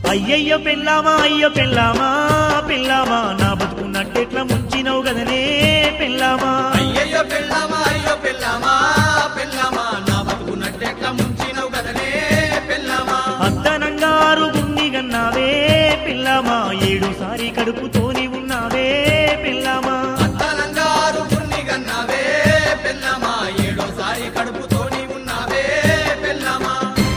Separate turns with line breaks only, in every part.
అయ్యయ్యో పెళ్ళామా అయ్యో పెళ్ళామా పెళ్ళామా నా బతుకున్నట్టెట్లా ముంచినవు గదనే పెళ్ళామా
అయ్యయ్యో పెళ్ళామా అయ్యో పెళ్ళామా పెళ్ళామా నా బతుకున్నట్టెట్లా ముంచినవు కదనే పెళ్ళామా
అద్దనంగా గుండి గన్నావే పెళ్ళామా ఏడుసారి కడుపుతోని ఉన్నావే పెళ్ళామా
అత్తనంగా ఆరుగురిని గన్నావే పెళ్ళామా ఏడోసారి కడుపుతోని ఉన్నావే పెళ్ళామా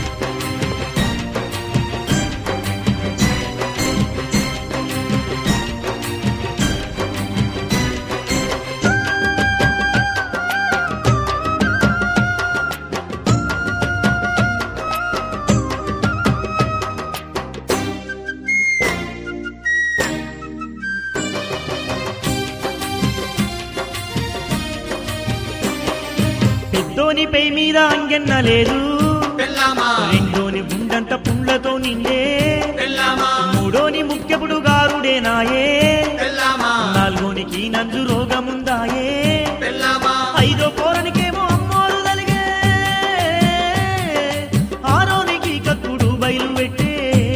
పెద్దోని పై మీద అంగెన్న లేదు
పెళ్ళామా
రెండోని గుండంత పుండ్లతో నిండే
పెళ్ళామా
మూడోని ముఖ్యపుడు గారుడే నాయే
పెళ్ళామా
నాలుగోనికి నంజు రోగముందాయే
పెళ్ళామా
ఐదో పోరనికేమో అమ్మోరు తలిగే ఆరోనికి కక్కుడు బయలు పెట్టే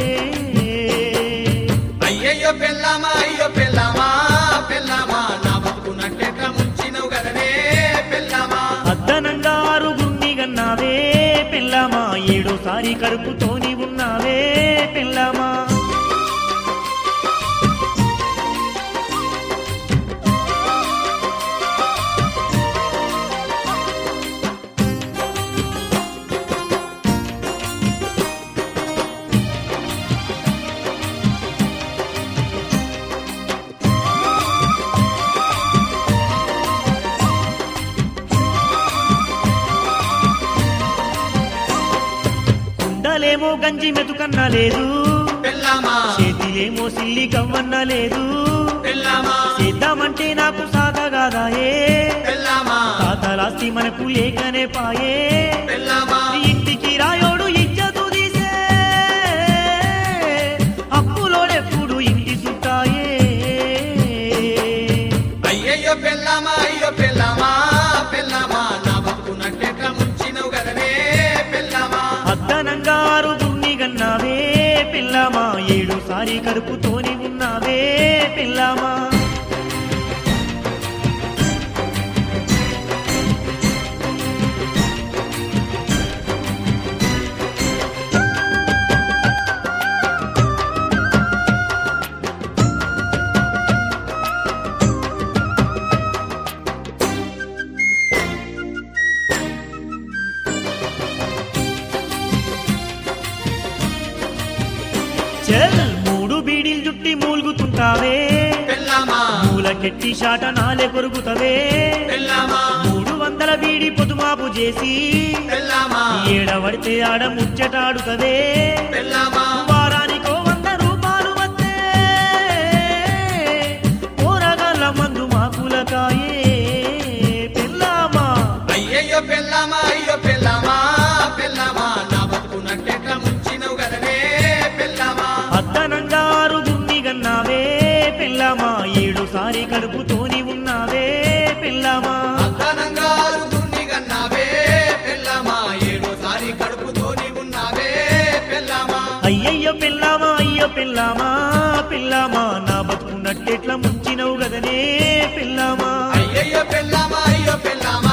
అయ్యయ్యో పెళ్ళామా అయ్యో పెళ్ళామా పెళ్ళామా నా బతుకున్నట్టెట్లా ముంచినవు కదనే పెళ్ళామా
అద్దనంగా ఆరు గుండి గన్నావే పెళ్ళామా ఏడోసారి కడుపుతోని ఉన్నావే పెళ్ళామా కుండలేమో గంజి మెతుకన్నా లేదు
పెళ్ళామా
చేతిలేమో సిల్లి కవ్వన్న లేదు
పెళ్ళామా
చేద్దామంటే నాకు సాగగాదాయే
పెళ్ళామా
తాతలాస్తి మనకు లేకనే పాయే
పెళ్ళామా
ఇంటికి రాయోడు ఇజ్జతు తీసే అప్పులోడెప్పుడు ఇంటి చుట్టాయే
అయ్యయ్యో పెళ్ళామా అయ్యో పెళ్ళామా పెళ్ళామా నా బతుకున్నట్టెట్లా ముంచినవు కదనే పెళ్ళామా
అద్దనంగారు గుండి గన్నావే పిల్లమా ఏడుసారి కడుపుతోని ఉన్నావే పిల్లమా చెల్ మూడు బీడీలు జుట్టి మూలుగుతుంటావే
పెళ్ళామా
మూలకెట్టి షాట నాలే కొరుకుతవే
పెళ్ళామా
మూడు వందల బీడి పొదుమాపు చేసి
పెళ్ళామా
ఏడవడితే ఆడ ముచ్చటాడుతవే
పెళ్ళామా
వారానికో వంద రూపాయలు వస్తే పోరగల మందు మాకులకాయే పిల్లమా
అయ్యయ్యో పెళ్ళామా అయ్యో పెళ్ళామా పెళ్ళామా నా బతుకున్నట్టెట్లా ముంచినవు కదనే పెళ్ళామా
అద్దనంగారు గుండి గన్నావే పిల్లమా ఏడుసారి కడుపుతోని ఉన్నావే పిల్లమా
అద్దనంగా ఆరుగురిని గన్నావే పెళ్ళామా ఏడోసారి కడుపుతోని ఉన్నావే పెళ్ళామా
అయ్యయ్యో పిల్లమా అయ్యో పిల్లమా పిల్లమా నా బతుకున్నట్టెట్లా ముంచినవు గదనే పిల్లమా
అయ్యయ్యో పెళ్ళామా అయ్యో పెళ్ళామా